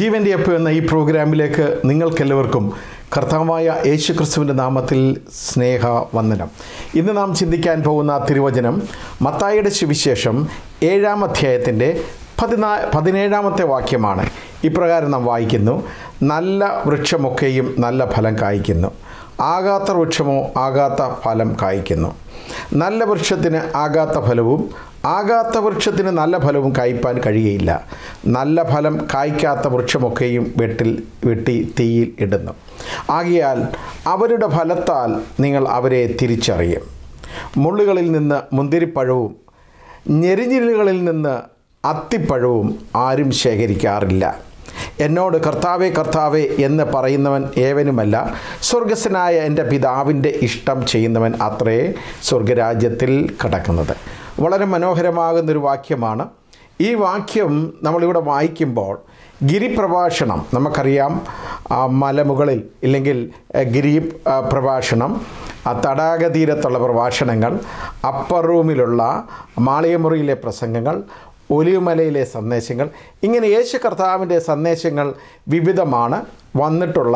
ജീവൻ്റെ അപ്പം എന്ന ഈ പ്രോഗ്രാമിലേക്ക് നിങ്ങൾക്കെല്ലാവർക്കും കർത്താവായ യേശു ക്രിസ്തുവിൻ്റെ നാമത്തിൽ സ്നേഹ വന്ദനം ഇന്ന് നാം ചിന്തിക്കാൻ പോകുന്ന തിരുവചനം മത്തായിയുടെ സുവിശേഷം ഏഴാം അധ്യായത്തിൻ്റെ പതിനാ പതിനേഴാമത്തെ വാക്യമാണ് ഇപ്രകാരം നാം വായിക്കുന്നു നല്ല വൃക്ഷമൊക്കെയും നല്ല ഫലം കായ്ക്കുന്നു ആകാത്ത വൃക്ഷമോ ആകാത്ത ഫലം കായ്ക്കുന്നു നല്ല വൃക്ഷത്തിന് ആകാത്ത ഫലവും ആകാത്ത വൃക്ഷത്തിന് നല്ല ഫലവും കായ്പാൻ കഴിയുകയില്ല നല്ല ഫലം കായ്ക്കാത്ത വൃക്ഷമൊക്കെയും വെട്ടിൽ വെട്ടി തീയിൽ ഇടുന്നു ആകിയാൽ അവരുടെ ഫലത്താൽ നിങ്ങൾ അവരെ തിരിച്ചറിയും മുള്ളുകളിൽ നിന്ന് മുന്തിരിപ്പഴവും ഞെരിഞ്ഞിലുകളിൽ നിന്ന് അത്തിപ്പഴവും ആരും ശേഖരിക്കാറില്ല എന്നോട് കർത്താവേ കർത്താവേ എന്ന് പറയുന്നവൻ ഏവനുമല്ല സ്വർഗസ്വനായ എൻ്റെ പിതാവിൻ്റെ ഇഷ്ടം ചെയ്യുന്നവൻ അത്രേ സ്വർഗരാജ്യത്തിൽ കിടക്കുന്നത് വളരെ മനോഹരമാകുന്നൊരു വാക്യമാണ് ഈ വാക്യം നമ്മളിവിടെ വായിക്കുമ്പോൾ ഗിരിപ്രഭാഷണം നമുക്കറിയാം ആ, മലമുകളിൽ ഇല്ലെങ്കിൽ ആ, ഗിരി ആ, പ്രഭാഷണം ആ, തടാകതീരത്തുള്ള പ്രഭാഷണങ്ങൾ അപ്പർ റൂമിലുള്ള മാളികമുറിയിലെ പ്രസംഗങ്ങൾ ഒലിവുമലയിലെ സന്ദേശങ്ങൾ ഇങ്ങനെ യേശു കർത്താവിൻ്റെ സന്ദേശങ്ങൾ വിവിധമാണ് വന്നിട്ടുള്ള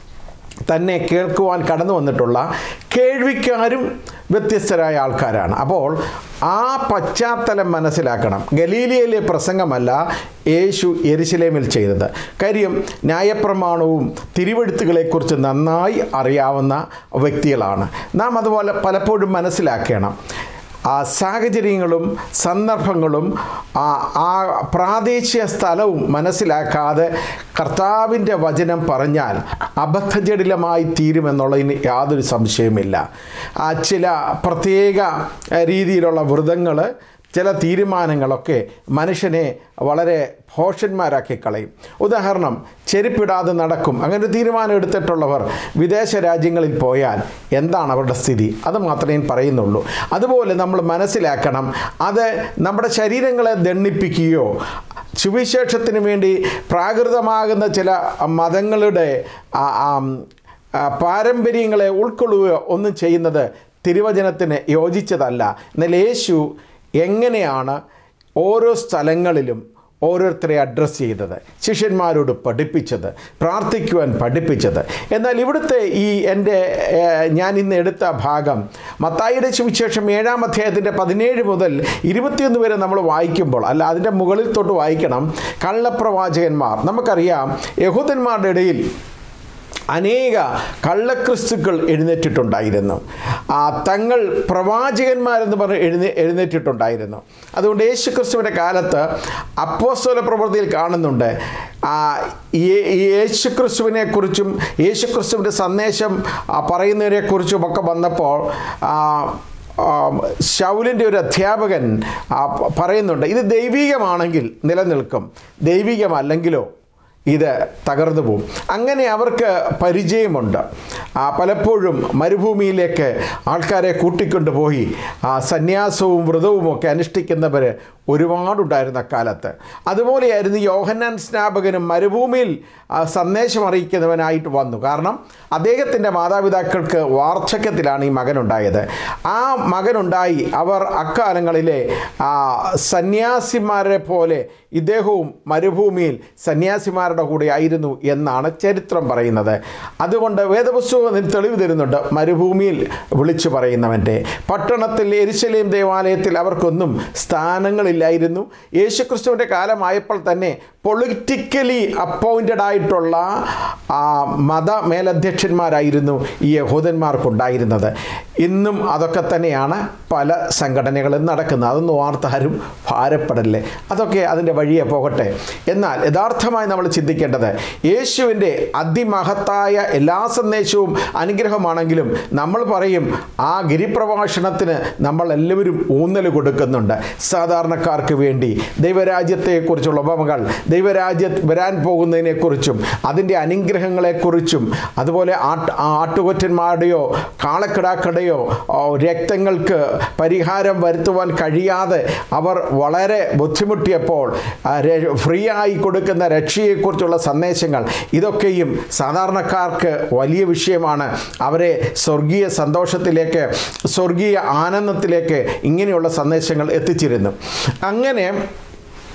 തന്നെ കേൾക്കുവാൻ കടന്നു വന്നിട്ടുള്ള കേൾവിക്കാരും വ്യത്യസ്തരായ ആൾക്കാരാണ് അപ്പോൾ ആ പശ്ചാത്തലം മനസ്സിലാക്കണം ഗലീലിയയിലെ പ്രസംഗമല്ല യേശു എരിശിലേമിൽ ചെയ്തത് കാര്യം ന്യായപ്രമാണവും തിരുവെഴുത്തുകളെക്കുറിച്ച് നന്നായി അറിയാവുന്ന വ്യക്തികളാണ് നാം അതുപോലെ പലപ്പോഴും മനസ്സിലാക്കണം ആ സാഹചര്യങ്ങളും സന്ദർഭങ്ങളും ആ ആ പ്രാദേശിക സ്ഥലവും മനസ്സിലാക്കാതെ കർത്താവിൻ്റെ വചനം പറഞ്ഞാൽ അബദ്ധജടിലമായി തീരുമെന്നുള്ളതിന് യാതൊരു സംശയവുമില്ല ആ ചില പ്രത്യേക ഏഹ്, രീതിയിലുള്ള വ്രതങ്ങൾ ചില തീരുമാനങ്ങളൊക്കെ മനുഷ്യനെ വളരെ ഭോഷന്മാരാക്കി കളയും ഉദാഹരണം ചെരുപ്പിടാതെ നടക്കും അങ്ങനെ ഒരു തീരുമാനം എടുത്തിട്ടുള്ളവർ വിദേശ രാജ്യങ്ങളിൽ പോയാൽ എന്താണ് അവരുടെ സ്ഥിതി അത് മാത്രമേ ഞാൻ പറയുന്നുള്ളൂ അതുപോലെ നമ്മൾ മനസ്സിലാക്കണം അത് നമ്മുടെ ശരീരങ്ങളെ ദണ്ണിപ്പിക്കുകയോ സുവിശേഷത്തിന് വേണ്ടി പ്രാകൃതമാകുന്ന ചില മതങ്ങളുടെ ആ, ആ, ആ, പാരമ്പര്യങ്ങളെ ഉൾക്കൊള്ളുകയോ ഒന്നും ചെയ്യുന്നത് തിരുവചനത്തിന് യോജിച്ചതല്ല എന്നാൽ യേശു എങ്ങനെയാണ് ഓരോ സ്ഥലങ്ങളിലും ഓരോരുത്തരെ അഡ്രസ്സ് ചെയ്തത് ശിഷ്യന്മാരോട് പഠിപ്പിച്ചത് പ്രാർത്ഥിക്കുവാൻ പഠിപ്പിച്ചത് എന്നാൽ ഇവിടുത്തെ ഈ എൻ്റെ ഏഹ്, ഞാൻ ഇന്ന് എടുത്ത ഭാഗം മത്തായിയുടെ സുവിശേഷം ഏഴാം അധ്യായത്തിൻ്റെ പതിനേഴ് മുതൽ ഇരുപത്തിയൊന്ന് വരെ നമ്മൾ വായിക്കുമ്പോൾ അല്ല അതിൻ്റെ മുകളിൽ തൊട്ട് വായിക്കണം കള്ളപ്രവാചകന്മാർ നമുക്കറിയാം യഹൂദന്മാരുടെ ഇടയിൽ അനേക കള്ളക്രിസ്തുക്കൾ എഴുന്നേറ്റിട്ടുണ്ടായിരുന്നു ആ തങ്ങൾ പ്രവാചകന്മാരെന്ന് പറഞ്ഞ് എഴുന്നേ എഴുന്നേറ്റിട്ടുണ്ടായിരുന്നു അതുകൊണ്ട് യേശു ക്രിസ്തുവിൻ്റെ കാലത്ത് അപ്പോസ്തല പ്രവൃത്തിയിൽ കാണുന്നുണ്ട് ആ യേ- ഈ യേശു ക്രിസ്തുവിനെ കുറിച്ചും യേശു ക്രിസ്തുവിൻ്റെ സന്ദേശം ആ, പറയുന്നതിനെക്കുറിച്ചും ഒക്കെ വന്നപ്പോൾ ആ, ആ, ശൗലിൻ്റെ ഒരു അധ്യാപകൻ ആ, പ- പറയുന്നുണ്ട് ഇത് ദൈവികമാണെങ്കിൽ നിലനിൽക്കും ദൈവികമല്ലെങ്കിലോ ഇത് തകർന്നു പോകും അങ്ങനെ അവർക്ക് പരിചയമുണ്ട് ആ, പലപ്പോഴും മരുഭൂമിയിലേക്ക് ആൾക്കാരെ കൂട്ടിക്കൊണ്ടുപോയി ആ സന്യാസവും വ്രതവും ഒക്കെ അനുഷ്ഠിക്കുന്നവർ ഒരുപാടുണ്ടായിരുന്ന കാലത്ത് അതുപോലെയായിരുന്നു യോഹന്നാൻ സ്നാപകനും മരുഭൂമിയിൽ ആ, സന്ദേശം അറിയിക്കുന്നവനായിട്ട് വന്നു കാരണം അദ്ദേഹത്തിൻ്റെ മാതാപിതാക്കൾക്ക് വാർദ്ധക്യത്തിലാണ് ഈ മകനുണ്ടായത് ആ മകനുണ്ടായി അവർ അക്കാലങ്ങളിലെ ആ, സന്യാസിമാരെ പോലെ ഇദ്ദേഹവും മരുഭൂമിയിൽ സന്യാസിമാരുടെ കൂടെ ആയിരുന്നു എന്നാണ് ചരിത്രം പറയുന്നത് അതുകൊണ്ട് വേദപുസ്തകം ഇതിന് തെളിവ് തരുന്നുണ്ട് മരുഭൂമിയിൽ വിളിച്ചു പറയുന്നവൻ്റെ പട്ടണത്തിൽ എരിശലേം ദേവാലയത്തിൽ അവർക്കൊന്നും സ്ഥാനങ്ങളില്ലായിരുന്നു യേശുക്രിസ്തുവിൻ്റെ കാലമായപ്പോൾ തന്നെ പൊളിറ്റിക്കലി അപ്പോയിൻറ്റഡ് ആയിട്ടുള്ള ആ, മത മേലധ്യക്ഷന്മാരായിരുന്നു ഈ യഹൂദന്മാർക്കുണ്ടായിരുന്നത് ഇന്നും അതൊക്കെ തന്നെയാണ് പല സംഘടനകളും നടക്കുന്നത് അതൊന്നും വാർത്താരും ഭാരപ്പെടല്ലേ അതൊക്കെ അതിൻ്റെ വഴിയെ പോകട്ടെ എന്നാൽ യഥാർത്ഥമായി നമ്മൾ ചിന്തിക്കേണ്ടത് യേശുവിൻ്റെ അതിമഹത്തായ എല്ലാ സന്ദേശവും അനുഗ്രഹമാണെങ്കിലും നമ്മൾ പറയും ആ ഗിരിപ്രഭാഷണത്തിന് നമ്മൾ എല്ലാവരും ഊന്നൽ കൊടുക്കുന്നുണ്ട് സാധാരണക്കാർക്ക് വേണ്ടി ദൈവരാജ്യത്തെക്കുറിച്ചുള്ള ഉപമകൾ ദൈവരാജ്യ വരാൻ പോകുന്നതിനെക്കുറിച്ചും അതിൻ്റെ അനുഗ്രഹങ്ങളെക്കുറിച്ചും അതുപോലെ ആട്ട് ആട്ടുകൊറ്റന്മാരുടെയോ കാളക്കിടാക്കളുടെയോ ഓ, രക്തങ്ങൾക്ക് പരിഹാരം വരുത്തുവാൻ കഴിയാതെ അവർ വളരെ ബുദ്ധിമുട്ടിയപ്പോൾ ആ, ര- ഫ്രീ ആയി കൊടുക്കുന്ന രക്ഷയെക്കുറിച്ചുള്ള സന്ദേശങ്ങൾ ഇതൊക്കെയും സാധാരണക്കാർക്ക് വലിയ വിഷയമാണ് അവരെ സ്വർഗീയ സന്തോഷത്തിലേക്ക് സ്വർഗീയ ആനന്ദത്തിലേക്ക് ഇങ്ങനെയുള്ള സന്ദേശങ്ങൾ എത്തിച്ചിരുന്നു അങ്ങനെ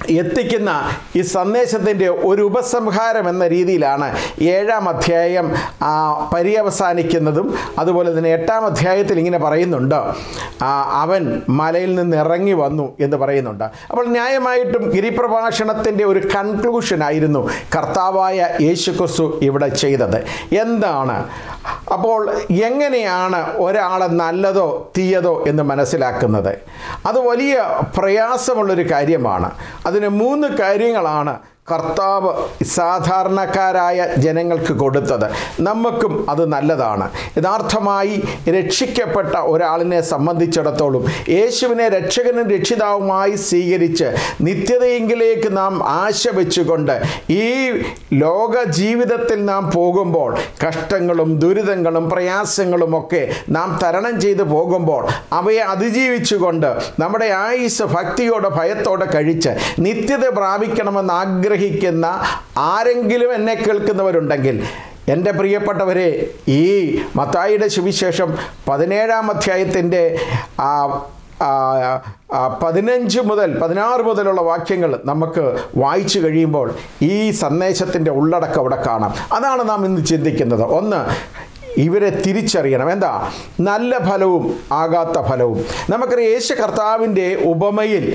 എത്തിക്കുന്ന ഈ സന്ദേശത്തിൻ്റെ ഒരു ഉപസംഹാരം എന്ന രീതിയിലാണ് ഏഴാം അധ്യായം ആ, പര്യവസാനിക്കുന്നതും അതുപോലെ തന്നെ എട്ടാം അധ്യായത്തിൽ ഇങ്ങനെ പറയുന്നുണ്ട് ആ, അവൻ മലയിൽ നിന്ന് ഇറങ്ങി വന്നു എന്ന് പറയുന്നുണ്ട് അപ്പോൾ ന്യായമായിട്ടും ഗിരിപ്രഭാഷണത്തിൻ്റെ ഒരു കൺക്ലൂഷൻ ആയിരുന്നു കർത്താവായ യേശു ക്രിസ്തു ഇവിടെ ചെയ്തത് എന്താണ് അപ്പോൾ എങ്ങനെയാണ് ഒരാൾ നല്ലതോ തീയതോ എന്ന് മനസ്സിലാക്കുന്നത് അത് വലിയ പ്രയാസമുള്ളൊരു കാര്യമാണ് അതിന് മൂന്ന് കാര്യങ്ങളാണ് കർത്താവ് സാധാരണക്കാരായ ജനങ്ങൾക്ക് കൊടുത്തത് നമുക്കും അത് നല്ലതാണ് യഥാർത്ഥമായി രക്ഷിക്കപ്പെട്ട ഒരാളിനെ സംബന്ധിച്ചിടത്തോളം യേശുവിനെ രക്ഷകനും രക്ഷിതാവുമായി സ്വീകരിച്ച് നിത്യതയെങ്കിലേക്ക് നാം ആശ വെച്ചുകൊണ്ട് ഈ ലോക ജീവിതത്തിൽ നാം പോകുമ്പോൾ കഷ്ടങ്ങളും ദുരിതങ്ങളും പ്രയാസങ്ങളും ഒക്കെ നാം തരണം ചെയ്തു പോകുമ്പോൾ അവയെ അതിജീവിച്ചുകൊണ്ട് നമ്മുടെ ആയുസ് ഭക്തിയോടെ ഭയത്തോടെ കഴിച്ച് നിത്യത പ്രാപിക്കണമെന്ന് ആഗ്രഹിക്കുന്ന ആരെങ്കിലും എന്നെ കേൾക്കുന്നവരുണ്ടെങ്കിൽ എൻ്റെ പ്രിയപ്പെട്ടവരെ ഈ മത്തായിയുടെ സുവിശേഷം പതിനേഴാം അധ്യായത്തിൻ്റെ ആ ആ, ആ, പതിനഞ്ച് മുതൽ പതിനാറ് മുതലുള്ള വാക്യങ്ങൾ നമുക്ക് വായിച്ചു കഴിയുമ്പോൾ ഈ സന്ദേശത്തിൻ്റെ ഉള്ളടക്കം അവിടെ കാണാം അതാണ് നാം ഇന്ന് ചിന്തിക്കുന്നത് ഒന്ന് ഇവരെ തിരിച്ചറിയണം എന്താ നല്ല ഫലവും ആകാത്ത ഫലവും നമുക്കറിയാം യേശു കർത്താവിൻ്റെ ഉപമയിൽ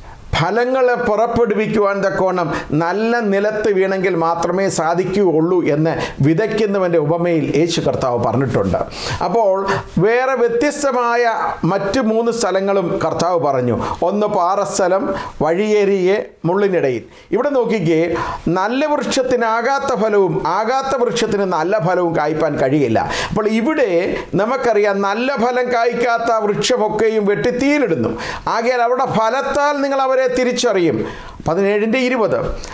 ഫലങ്ങളെ പുറപ്പെടുവിക്കുവാൻ തക്കോണം നല്ല നിലത്ത് വീണെങ്കിൽ മാത്രമേ സാധിക്കുകയുള്ളൂ എന്ന് വിതയ്ക്കുന്നവൻ്റെ ഉപമയിൽ യേശു കർത്താവ് പറഞ്ഞിട്ടുണ്ട് അപ്പോൾ വേറെ വ്യത്യസ്തമായ മറ്റ് മൂന്ന് സ്ഥലങ്ങളും കർത്താവ് പറഞ്ഞു ഒന്ന് പാറസ്ഥലം വഴിയേരിയെ മുള്ളിനിടയിൽ ഇവിടെ നോക്കിക്കേ നല്ല വൃക്ഷത്തിന് ആകാത്ത ഫലവും ആകാത്ത വൃക്ഷത്തിന് നല്ല ഫലവും കായ്പാൻ കഴിയില്ല അപ്പോൾ ഇവിടെ നമുക്കറിയാം നല്ല ഫലം കായ്ക്കാത്ത വൃക്ഷമൊക്കെയും വെട്ടി തീയിലിടുന്നു ആകയാൽ അവിടെ ഫലത്താൽ നിങ്ങൾ അവരെ തിരിച്ചറിയും പതിനേഴിൻ്റെ ഇരുപത്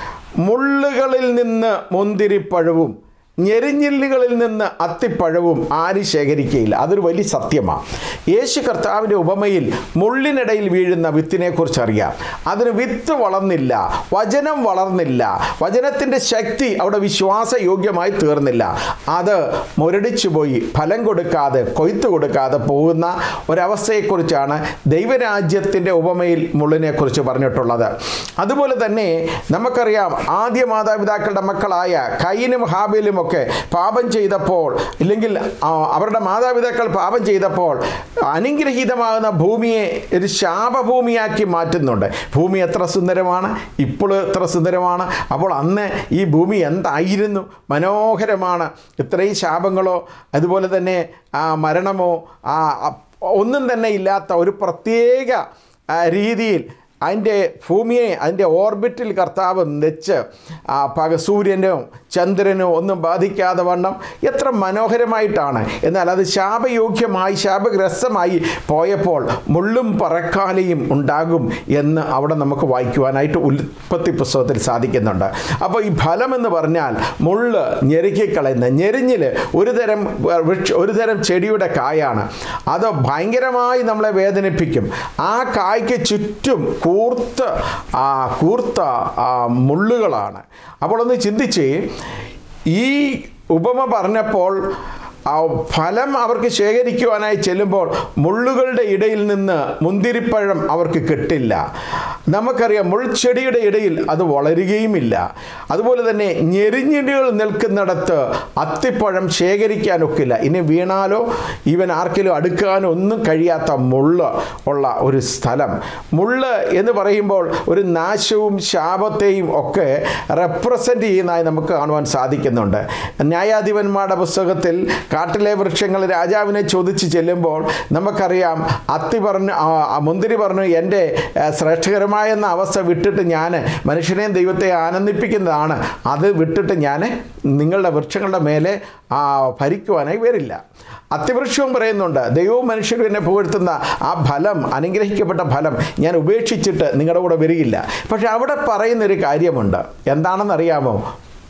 മുള്ളുകളിൽ നിന്ന് മുന്തിരിപ്പഴവും ഞെരിഞ്ഞില്ലുകളിൽ നിന്ന് അത്തിപ്പഴവും ആരും ശേഖരിക്കുകയില്ല അതൊരു വലിയ സത്യമാണ് യേശു കർത്താവിൻ്റെ ഉപമയിൽ മുള്ളിനിടയിൽ വീഴുന്ന വിത്തിനെക്കുറിച്ച് അറിയാം അതിന് വിത്ത് വളർന്നില്ല വചനം വളർന്നില്ല വചനത്തിൻ്റെ ശക്തി അവിടെ വിശ്വാസയോഗ്യമായി തീർന്നില്ല അത് മുരടിച്ചു പോയി ഫലം കൊടുക്കാതെ കൊയ്ത്ത് കൊടുക്കാതെ പോകുന്ന ഒരവസ്ഥയെക്കുറിച്ചാണ് ദൈവരാജ്യത്തിൻ്റെ ഉപമയിൽ മുള്ളിനെക്കുറിച്ച് പറഞ്ഞിട്ടുള്ളത് അതുപോലെ തന്നെ നമുക്കറിയാം ആദ്യ മാതാപിതാക്കളുടെ മക്കളായ കൈനും ഹാബിലും ഒക്കെ പാപം ചെയ്തപ്പോൾ ഇല്ലെങ്കിൽ ആ, അവരുടെ മാതാപിതാക്കൾ പാപം ചെയ്തപ്പോൾ അനുഗ്രഹീതമാകുന്ന ഭൂമിയെ ഒരു ശാപഭൂമിയാക്കി മാറ്റുന്നുണ്ട് ഭൂമി എത്ര സുന്ദരമാണ് ഇപ്പോൾ എത്ര സുന്ദരമാണ് അപ്പോൾ അന്ന് ഈ ഭൂമി എന്തായിരുന്നു മനോഹരമാണ് ഇത്രയും ശാപങ്ങളോ അതുപോലെ തന്നെ ആ, മരണമോ ആ, അ- ഒന്നും തന്നെ ഇല്ലാത്ത ഒരു പ്രത്യേക ആ, രീതിയിൽ അതിൻ്റെ ഭൂമിയെ അതിൻ്റെ ഓർബിറ്റിൽ കർത്താവ് വെച്ച് ആ പക സൂര്യനോ ചന്ദ്രനോ ഒന്നും ബാധിക്കാതെ വണ്ണം എത്ര മനോഹരമായിട്ടാണ് എന്നാൽ അത് ശാപയോഗ്യമായി ശാപഗ്രസ്തമായി പോയപ്പോൾ മുള്ളും പറക്കാലയും ഉണ്ടാകും എന്ന് അവിടെ നമുക്ക് വായിക്കുവാനായിട്ട് ഉൽപ്പത്തി പുസ്തകത്തിൽ സാധിക്കുന്നുണ്ട് അപ്പോൾ ഈ ഫലം എന്ന് പറഞ്ഞാൽ മുള്ള് ഞെരുക്കിക്കളയുന്ന ഞെരിഞ്ഞിൽ ഒരു തരം വൃക്ഷ ഒരു തരം ചെടിയുടെ കായാണ് അത് ഭയങ്കരമായി നമ്മളെ വേദനിപ്പിക്കും ആ കായ്ക്ക് ചുറ്റും കൂർത്ത ആ കൂർത്ത ആ മുള്ളുകളാണ് അപ്പോൾ ഒന്ന് ചിന്തിച്ച് ഈ ഉപമ പറഞ്ഞപ്പോൾ ആ ഫലം അവർക്ക് ശേഖരിക്കുവാനായി ചെല്ലുമ്പോൾ മുള്ളുകളുടെ ഇടയിൽ നിന്ന് മുന്തിരിപ്പഴം അവർക്ക് കിട്ടില്ല നമുക്കറിയാം മുൾച്ചെടിയുടെ ഇടയിൽ അത് വളരുകയുമില്ല അതുപോലെ തന്നെ ഞെരിഞ്ഞിടികൾ നിൽക്കുന്നിടത്ത് അത്തിപ്പഴം ശേഖരിക്കാനൊക്കില്ല ഇനി വീണാലോ ഇവൻ ആർക്കെങ്കിലും അടുക്കാനോ ഒന്നും കഴിയാത്ത മുള്ള് ഉള്ള ഒരു സ്ഥലം മുള്ള് എന്ന് പറയുമ്പോൾ ഒരു നാശവും ശാപത്തെയും ഒക്കെ റെപ്രസെൻ്റ് ചെയ്യുന്നതായി നമുക്ക് കാണുവാൻ സാധിക്കുന്നുണ്ട് ന്യായാധിപന്മാരുടെ പുസ്തകത്തിൽ കാട്ടിലെ വൃക്ഷങ്ങൾ രാജാവിനെ ചോദിച്ച് ചെല്ലുമ്പോൾ നമുക്കറിയാം അത്തി പറഞ്ഞു ആ, ആ മുന്തിരി പറഞ്ഞു എൻ്റെ ആ, ശ്രേഷ്ഠകരമായ എന്ന അവസ്ഥ വിട്ടിട്ട് ഞാൻ മനുഷ്യനെയും ദൈവത്തെ ആനന്ദിപ്പിക്കുന്നതാണ് അത് വിട്ടിട്ട് ഞാൻ നിങ്ങളുടെ വൃക്ഷങ്ങളുടെ മേലെ ആ, ഭരിക്കുവാനായി വരില്ല അത്തിവൃക്ഷവും പറയുന്നുണ്ട് ദൈവവും മനുഷ്യരും എന്നെ പുകഴ്ത്തുന്ന ആ ഫലം അനുഗ്രഹിക്കപ്പെട്ട ഫലം ഞാൻ ഉപേക്ഷിച്ചിട്ട് നിങ്ങളുടെ കൂടെ വരികയില്ല പക്ഷെ അവിടെ പറയുന്നൊരു കാര്യമുണ്ട് എന്താണെന്നറിയാമോ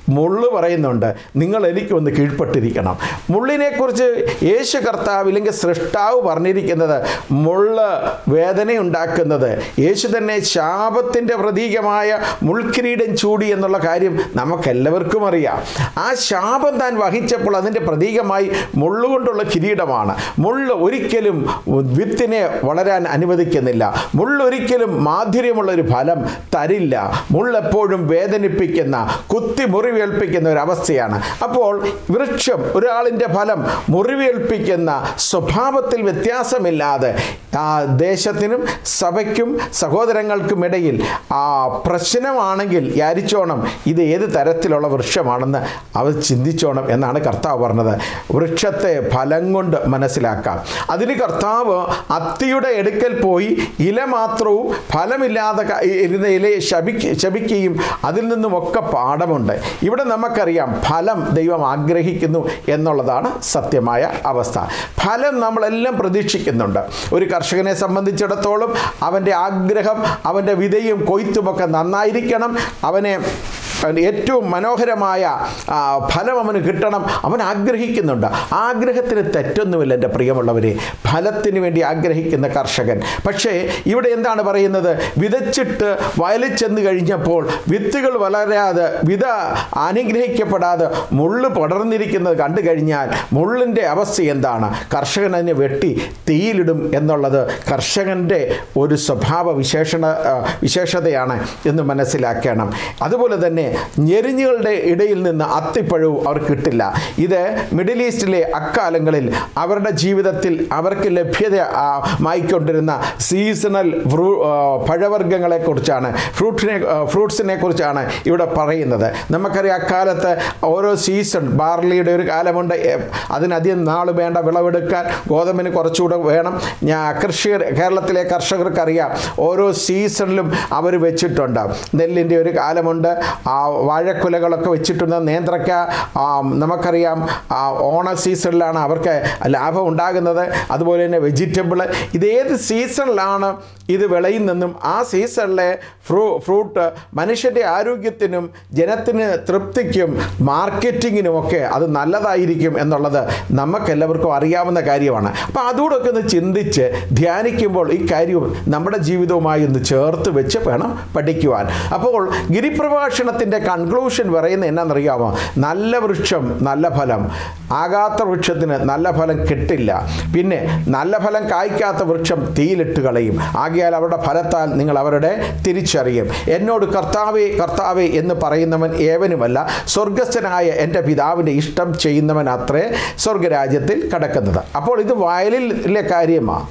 മുള്ള് പറയുന്നുണ്ട് നിങ്ങൾ എനിക്കൊന്ന് കീഴ്പ്പെട്ടിരിക്കണം മുള്ളിനെക്കുറിച്ച് യേശു കർത്താവ് ഇല്ലെങ്കിൽ സൃഷ്ടാവ് പറഞ്ഞിരിക്കുന്നത് മുള്ള് വേദനയുണ്ടാക്കുന്നത് യേശു തന്നെ ശാപത്തിൻ്റെ പ്രതീകമായ മുൾക്കിരീടം ചൂടി എന്നുള്ള കാര്യം നമുക്കെല്ലാവർക്കും അറിയാം ആ ശാപം താൻ വഹിച്ചപ്പോൾ അതിൻ്റെ പ്രതീകമായി മുള്ളുകൊണ്ടുള്ള കിരീടമാണ് മുള്ള് ഒരിക്കലും വിത്തിനെ വളരാൻ അനുവദിക്കുന്നില്ല മുള്ളൊരിക്കലും മാധുര്യമുള്ള ഒരു ഫലം തരില്ല മുള്ളെപ്പോഴും വേദനിപ്പിക്കുന്ന കുത്തി മുറിവേൽപ്പിക്കുന്ന ഒരു അവസ്ഥയാണ് അപ്പോൾ വൃക്ഷം ഒരാളിൻ്റെ ഫലം മുറിവേൽപ്പിക്കുന്ന സ്വഭാവത്തിൽ വ്യത്യാസമില്ലാതെ ആ ദേശത്തിനും സഭയ്ക്കും സഹോദരങ്ങൾക്കും ഇടയിൽ ആ പ്രശ്നമാണെങ്കിൽ യാരിച്ചോണം ഇത് ഏത് തരത്തിലുള്ള വൃക്ഷമാണെന്ന് അവർ ചിന്തിച്ചോണം എന്നാണ് കർത്താവ് പറഞ്ഞത് വൃക്ഷത്തെ ഫലം കൊണ്ട് മനസ്സിലാക്കാം അതിന് കർത്താവ് അത്തിയുടെ എടുക്കൽ പോയി ഇല മാത്രവും ഫലമില്ലാതെ ക- ഇരുന്ന ഇലയെ ശപിക്ക ശപിക്കുകയും അതിൽ നിന്നുമൊക്കെ പാഠമുണ്ട് ഇവിടെ നമുക്കറിയാം ഫലം ദൈവം ആഗ്രഹിക്കുന്നു എന്നുള്ളതാണ് സത്യമായ അവസ്ഥ ഫലം നമ്മളെല്ലാം പ്രതീക്ഷിക്കുന്നുണ്ട് ഒരു കർഷകനെ സംബന്ധിച്ചിടത്തോളം അവൻ്റെ ആഗ്രഹം അവൻ്റെ വിതയും കൊയ്ത്തുമൊക്കെ നന്നായിരിക്കണം അവനെ അവന് ഏറ്റവും മനോഹരമായ ആ, ഫലം അവന് കിട്ടണം അവൻ ആഗ്രഹിക്കുന്നുണ്ട് ആഗ്രഹത്തിന് തെറ്റൊന്നുമില്ല എൻ്റെ പ്രിയമുള്ളവരെ ഫലത്തിന് വേണ്ടി ആഗ്രഹിക്കുന്ന കർഷകൻ പക്ഷേ ഇവിടെ എന്താണ് പറയുന്നത് വിതച്ചിട്ട് വയലിൽ ചെന്ന് കഴിഞ്ഞപ്പോൾ വിത്തുകൾ വളരാതെ വിത അനുഗ്രഹിക്കപ്പെടാതെ മുള്ള് പടർന്നിരിക്കുന്നത് കണ്ടു കഴിഞ്ഞാൽ മുള്ളിൻ്റെ അവസ്ഥ എന്താണ് കർഷകൻ അതിനെ വെട്ടി തീയിലിടും എന്നുള്ളത് കർഷകൻ്റെ ഒരു സ്വഭാവ വിശേഷണ ആ, വിശേഷതയാണ് എന്ന് മനസ്സിലാക്കണം അതുപോലെ തന്നെ ഞെരിഞ്ഞുകളുടെ ഇടയിൽ നിന്ന് അത്തിപ്പഴവും അവർ കിട്ടില്ല ഇത് മിഡിൽ ഈസ്റ്റിലെ അക്കാലങ്ങളിൽ അവരുടെ ജീവിതത്തിൽ അവർക്ക് ലഭ്യത ആ, മായിക്കൊണ്ടിരുന്ന സീസണൽ ഫ്രൂ ആ, പഴവർഗ്ഗങ്ങളെക്കുറിച്ചാണ് ഫ്രൂട്ട്സിനെ ആ, ഫ്രൂട്ട്സിനെ കുറിച്ചാണ് ഇവിടെ പറയുന്നത് നമുക്കറിയാം അക്കാലത്ത് ഓരോ സീസൺ ബാർലിയുടെ ഒരു കാലമുണ്ട് എ, അതിനധികം നാൾ വേണ്ട വിളവെടുക്കാൻ ഗോതമ്പിന് കുറച്ചുകൂടെ വേണം ഞാൻ കൃഷി കേരളത്തിലെ കർഷകർക്കറിയാം ഓരോ സീസണിലും അവർ വെച്ചിട്ടുണ്ട് നെല്ലിൻ്റെ ഒരു കാലമുണ്ട് ആ വാഴക്കുലകളൊക്കെ വെച്ചിട്ടുണ്ട് നേന്ത്രക്ക ആ, നമുക്കറിയാം ആ, ഓണ സീസണിലാണ് അവർക്ക് ലാഭം ഉണ്ടാകുന്നത് അതുപോലെ തന്നെ വെജിറ്റബിൾ ഇതേത് സീസണിലാണ് ഇത് വിളയുന്നെന്നും ആ സീസണിലെ ഫ്രൂ ഫ്രൂട്ട് മനുഷ്യൻ്റെ ആരോഗ്യത്തിനും ജനത്തിന് തൃപ്തിക്കും മാർക്കറ്റിങ്ങിനുമൊക്കെ അത് നല്ലതായിരിക്കും എന്നുള്ളത് നമുക്കെല്ലാവർക്കും അറിയാവുന്ന കാര്യമാണ് അപ്പോൾ അതുകൂടൊക്കെ ഒന്ന് ചിന്തിച്ച് ധ്യാനിക്കുമ്പോൾ ഈ കാര്യവും നമ്മുടെ ജീവിതവുമായി ഒന്ന് ചേർത്ത് വെച്ച് വേണം പഠിക്കുവാൻ അപ്പോൾ ഗിരിപ്രഭാഷണത്തിൻ്റെ കൺക്ലൂഷൻ പറയുന്നത് എന്നാണെന്നറിയാമോ നല്ല വൃക്ഷം നല്ല ഫലം ആകാത്ത വൃക്ഷത്തിന് നല്ല ഫലം കിട്ടില്ല പിന്നെ നല്ല ഫലം കായ്ക്കാത്ത വൃക്ഷം തീയിലിട്ട് കളയും ആകിയാൽ അവരുടെ ഫലത്താൽ നിങ്ങൾ അവരുടെ തിരിച്ചറിയും എന്നോട് കർത്താവേ കർത്താവേ എന്ന് പറയുന്നവൻ ഏവനുമല്ല സ്വർഗസ്ഥനായ എൻ്റെ പിതാവിൻ്റെ ഇഷ്ടം ചെയ്യുന്നവൻ അത്രേ സ്വർഗരാജ്യത്തിൽ കടക്കുന്നത് അപ്പോൾ ഇത് വയലിലെ കാര്യമാണ്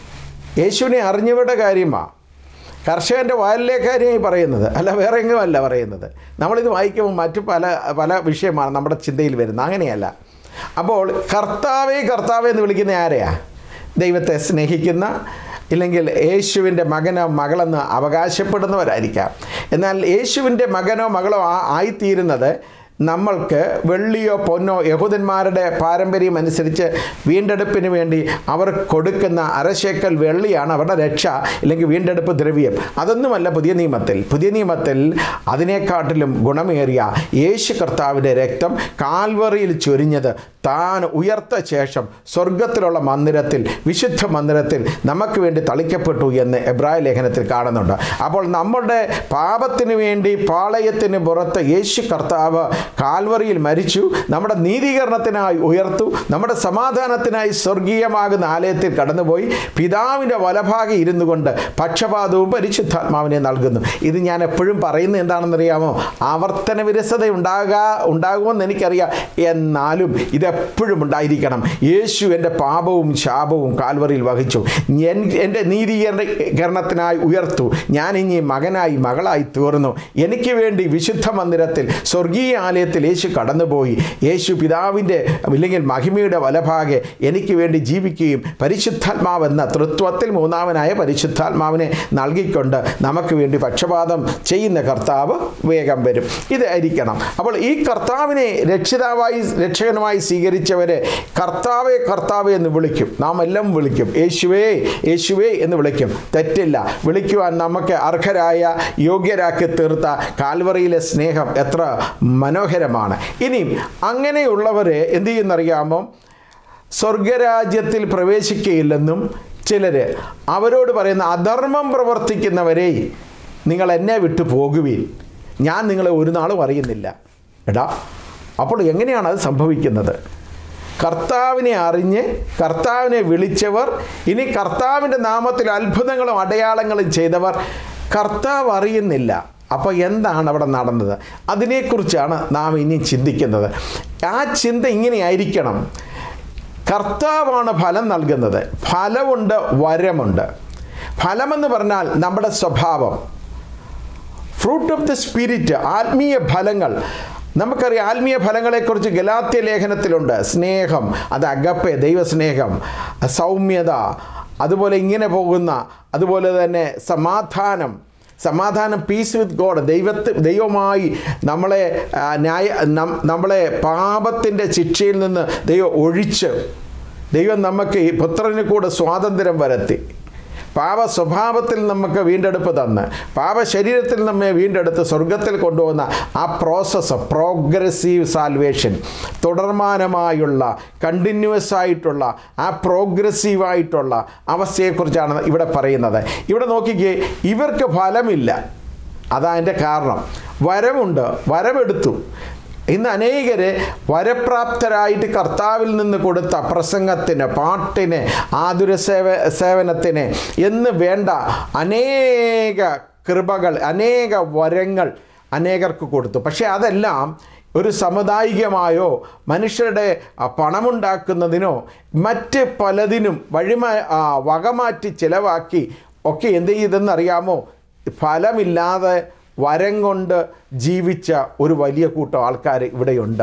യേശുവിനെ അറിഞ്ഞവരുടെ കാര്യമാണ് കർഷകൻ്റെ വയലിലെ കാര്യമായി പറയുന്നത് അല്ല വേറെ എങ്ങും അല്ല പറയുന്നത് നമ്മളിത് വായിക്കുമ്പോൾ മറ്റു പല പല വിഷയമാണ് നമ്മുടെ ചിന്തയിൽ വരുന്നത് അങ്ങനെയല്ല അപ്പോൾ കർത്താവേ കർത്താവേ എന്ന് വിളിക്കുന്ന ആരെയാ ദൈവത്തെ സ്നേഹിക്കുന്ന ഇല്ലെങ്കിൽ യേശുവിൻ്റെ മകനോ മകളെന്ന് അവകാശപ്പെടുന്നവരായിരിക്കാം എന്നാൽ യേശുവിൻ്റെ മകനോ മകളോ ആ- ആയിത്തീരുന്നത് നമ്മൾക്ക് വെള്ളിയോ പൊന്നോ യഹൂദന്മാരുടെ പാരമ്പര്യം അനുസരിച്ച് വീണ്ടെടുപ്പിന് വേണ്ടി അവർ കൊടുക്കുന്ന അരശേക്കൽ വെള്ളിയാണ് അവരുടെ രക്ഷ അല്ലെങ്കിൽ വീണ്ടെടുപ്പ് ദ്രവ്യം അതൊന്നുമല്ല പുതിയ നിയമത്തിൽ പുതിയ നിയമത്തിൽ അതിനെക്കാട്ടിലും ഗുണമേറിയ യേശു കർത്താവിൻ്റെ രക്തം കാൽവറിയിൽ ചൊരിഞ്ഞത് താൻ ഉയർത്ത ശേഷം സ്വർഗത്തിലുള്ള മന്ദിരത്തിൽ വിശുദ്ധ മന്ദിരത്തിൽ നമുക്ക് വേണ്ടി തളിക്കപ്പെട്ടു എന്ന് എബ്രായ ലേഖനത്തിൽ കാണുന്നുണ്ട് അപ്പോൾ നമ്മളുടെ പാപത്തിന് വേണ്ടി പാളയത്തിന് പുറത്ത് യേശു കർത്താവ് കാൽവറിയിൽ മരിച്ചു നമ്മുടെ നീതീകരണത്തിനായി ഉയർത്തു നമ്മുടെ സമാധാനത്തിനായി സ്വർഗീയമാകുന്ന ആലയത്തിൽ കടന്നുപോയി പിതാവിൻ്റെ വലഭാഗം ഇരുന്നു കൊണ്ട് പക്ഷപാതവും പരിശുദ്ധാത്മാവിനെ നൽകുന്നു ഇത് ഞാൻ എപ്പോഴും പറയുന്നത് എന്താണെന്നറിയാമോ ആവർത്തന വിരസത ഉണ്ടാകാ ഉണ്ടാകുമെന്ന് എനിക്കറിയാം എന്നാലും ഇതെപ്പോഴും ഉണ്ടായിരിക്കണം യേശു എൻ്റെ പാപവും ശാപവും കാൽവറിയിൽ വഹിച്ചു എൻ എൻ്റെ നീതീകരണത്തിനായി ഉയർത്തു ഞാൻ ഇനി മകനായി മകളായി തീർന്നു എനിക്ക് വേണ്ടി വിശുദ്ധ മന്ദിരത്തിൽ സ്വർഗീയ ആലയത്തിൽ യേശു കടന്നുപോയി യേശു പിതാവിൻ്റെ ഇല്ലെങ്കിൽ മഹിമയുടെ വലഭാഗെ എനിക്ക് വേണ്ടി ജീവിക്കുകയും പരിശുദ്ധാത്മാവെന്ന തൃത്വത്തിൽ മൂന്നാമനായ പരിശുദ്ധാത്മാവിനെ നൽകിക്കൊണ്ട് നമുക്ക് വേണ്ടി പക്ഷപാതം ചെയ്യുന്ന കർത്താവ് വേഗം വരും ഇതായിരിക്കണം അപ്പോൾ ഈ കർത്താവിനെ രക്ഷിതാവായി രക്ഷകനുമായി സ്വീകരിക്കും സ്വീകരിച്ചവരെ കർത്താവെ കർത്താവെ എന്ന് വിളിക്കും നാം എല്ലാം വിളിക്കും യേശുവേ യേശുവേ എന്ന് വിളിക്കും തെറ്റില്ല വിളിക്കുവാൻ നമുക്ക് അർഹരായ യോഗ്യരാക്കി തീർത്ത കാൽവറിയിലെ സ്നേഹം എത്ര മനോഹരമാണ് ഇനിയും അങ്ങനെയുള്ളവരെ എന്ത് ചെയ്യുന്നറിയാമോ സ്വർഗരാജ്യത്തിൽ പ്രവേശിക്കുകയില്ലെന്നും ചിലർ അവരോട് പറയുന്ന അധർമ്മം പ്രവർത്തിക്കുന്നവരെ നിങ്ങൾ എന്നെ വിട്ടു പോകുവീൻ ഞാൻ നിങ്ങളെ ഒരു നാളും അറിയുന്നില്ല എടാ അപ്പോൾ എങ്ങനെയാണ് അത് സംഭവിക്കുന്നത് കർത്താവിനെ അറിഞ്ഞ് കർത്താവിനെ വിളിച്ചവർ ഇനി കർത്താവിൻ്റെ നാമത്തിൽ അത്ഭുതങ്ങളും അടയാളങ്ങളും ചെയ്തവർ കർത്താവ് അറിയുന്നില്ല അപ്പോൾ എന്താണ് അവിടെ നടന്നത് അതിനെക്കുറിച്ചാണ് നാം ഇനി ചിന്തിക്കുന്നത് ആ ചിന്ത ഇങ്ങനെയായിരിക്കണം കർത്താവാണ് ഫലം നൽകുന്നത് ഫലമുണ്ട് വരമുണ്ട് ഫലമെന്ന് പറഞ്ഞാൽ നമ്മുടെ സ്വഭാവം ഫ്രൂട്ട് ഓഫ് ദ സ്പിരിറ്റ് ആത്മീയ ഫലങ്ങൾ നമുക്കറിയാം ആത്മീയ ഫലങ്ങളെക്കുറിച്ച് ഗലാത്യ ലേഖനത്തിലുണ്ട് സ്നേഹം അത് അഗപ്പെ ദൈവസ്നേഹം സൗമ്യത അതുപോലെ ഇങ്ങനെ പോകുന്ന അതുപോലെ തന്നെ സമാധാനം സമാധാനം പീസ് വിത്ത് ഗോഡ് ദൈവത്തെ ദൈവമായി നമ്മളെ ആ, ന്യായ നം- നമ്മളെ പാപത്തിൻ്റെ ശിക്ഷയിൽ നിന്ന് ദൈവം ഒഴിച്ച് ദൈവം നമുക്ക് ഈ പുത്രന് കൂടെ സ്വാതന്ത്ര്യം വരുത്തി പാപ സ്വഭാവത്തിൽ നമുക്ക് വീണ്ടെടുപ്പ് തന്ന് പാപ ശരീരത്തിൽ നമ്മെ വീണ്ടെടുത്ത് സ്വർഗത്തിൽ കൊണ്ടുവന്ന ആ പ്രോസസ്സ് പ്രോഗ്രസീവ് സാൽവേഷൻ തുടർമാനമായുള്ള കണ്ടിന്യൂസ് ആയിട്ടുള്ള ആ പ്രോഗ്രസീവായിട്ടുള്ള അവസ്ഥയെക്കുറിച്ചാണ് ഇവിടെ പറയുന്നത് ഇവിടെ നോക്കിക്കേ ഇവർക്ക് ഫലമില്ല അതാ അതിൻ്റെ കാരണം വരമുണ്ട് വരമെടുത്തു ഇന്ന് അനേകരെ വരപ്രാപ്തരായിട്ട് കർത്താവിൽ നിന്ന് കൊടുത്ത പ്രസംഗത്തിന് പാട്ടിന് ആതുര സേവ സേവനത്തിന് എന്ന് വേണ്ട അനേക കൃപകൾ അനേക വരങ്ങൾ അനേകർക്ക് കൊടുത്തു പക്ഷേ അതെല്ലാം ഒരു സാമുദായികമായോ മനുഷ്യരുടെ ആ, പണമുണ്ടാക്കുന്നതിനോ മറ്റ് പലതിനും വഴിമ ആ, വകമാറ്റി ചിലവാക്കി ഒക്കെ എന്ത് ചെയ്തെന്നറിയാമോ ഫലമില്ലാതെ വരം കൊണ്ട് ജീവിച്ച ഒരു വലിയ കൂട്ടം ആൾക്കാർ ഇവിടെയുണ്ട്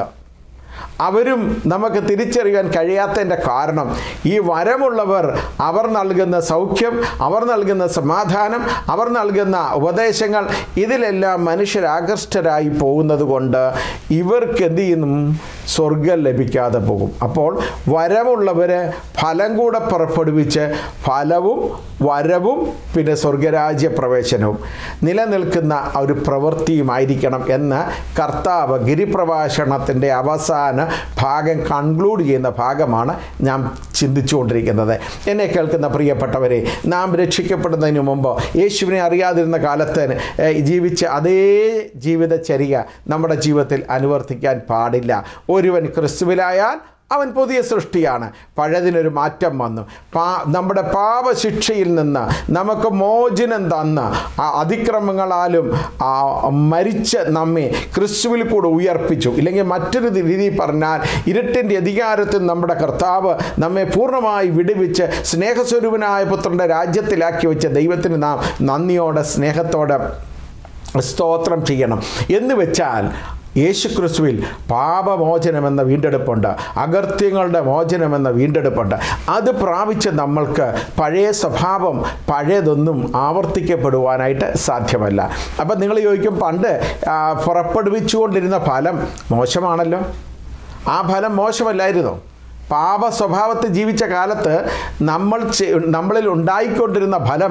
അവരും നമുക്ക് തിരിച്ചറിയാൻ കഴിയാത്തതിൻ്റെ കാരണം ഈ വരമുള്ളവർ അവർ നൽകുന്ന സൗഖ്യം അവർ നൽകുന്ന സമാധാനം അവർ നൽകുന്ന ഉപദേശങ്ങൾ ഇതിലെല്ലാം മനുഷ്യരാകൃഷ്ടരായി പോകുന്നത് കൊണ്ട് ഇവർക്ക് എന്ത് ചെയ്യുന്നു സ്വർഗം ലഭിക്കാതെ പോകും അപ്പോൾ വരമുള്ളവർ ഫലം കൂടെ പുറപ്പെടുവിച്ച് ഫലവും വരവും പിന്നെ സ്വർഗരാജ്യ പ്രവേശനവും നിലനിൽക്കുന്ന ആ ഒരു പ്രവൃത്തിയുമായിരിക്കണം എന്ന് കർത്താവ് ഗിരിപ്രഭാഷണത്തിൻ്റെ അവസാന ഭാഗം കൺക്ലൂഡ് ചെയ്യുന്ന ഭാഗമാണ് ഞാൻ ചിന്തിച്ചുകൊണ്ടിരിക്കുന്നത് എന്നെ കേൾക്കുന്ന പ്രിയപ്പെട്ടവരെ നാം രക്ഷിക്കപ്പെടുന്നതിന് മുമ്പ് യേശുവിനെ അറിയാതിരുന്ന കാലത്ത് ഏ, ജീവിച്ച അതേ ജീവിതചര്യ നമ്മുടെ ജീവിതത്തിൽ അനുവർത്തിക്കാൻ പാടില്ല ഒരുവൻ ക്രിസ്തുവിലായാൽ അവൻ പുതിയ സൃഷ്ടിയാണ് പഴയതിനൊരു മാറ്റം വന്നു പാ നമ്മുടെ പാപശിക്ഷയിൽ നിന്ന് നമുക്ക് മോചനം തന്ന് ആ അതിക്രമങ്ങളാലും ആ മരിച്ച നമ്മെ ക്രിസ്തുവിൽ കൂടെ ഉയർപ്പിച്ചു ഇല്ലെങ്കിൽ മറ്റൊരു രീതി പറഞ്ഞാൽ ഇരുട്ടിൻ്റെ അധികാരത്തിൽ നമ്മുടെ കർത്താവ് നമ്മെ പൂർണ്ണമായി വിടുവിച്ച് സ്നേഹസ്വരൂപനായ പുത്രൻ്റെ രാജ്യത്തിലാക്കി വെച്ച ദൈവത്തിന് നാം നന്ദിയോടെ സ്നേഹത്തോടെ സ്തോത്രം ചെയ്യണം എന്ന് വെച്ചാൽ യേശുക്രിസ്തുവിൽ പാപമോചനമെന്ന വീണ്ടെടുപ്പുണ്ട് അകൃത്യങ്ങളുടെ മോചനമെന്ന വീണ്ടെടുപ്പുണ്ട് അത് പ്രാപിച്ച് നമ്മൾക്ക് പഴയ സ്വഭാവം പഴയതൊന്നും ആവർത്തിക്കപ്പെടുവാനായിട്ട് സാധ്യമല്ല അപ്പം നിങ്ങൾ ചോദിക്കും പണ്ട് ആ, പുറപ്പെടുവിച്ചുകൊണ്ടിരുന്ന ഫലം മോശമാണല്ലോ ആ ഫലം മോശമല്ലായിരുന്നോ പാപ സ്വഭാവത്തിൽ ജീവിച്ച കാലത്ത് നമ്മൾ ചെ- നമ്മളിൽ ഉണ്ടായിക്കൊണ്ടിരുന്ന ഫലം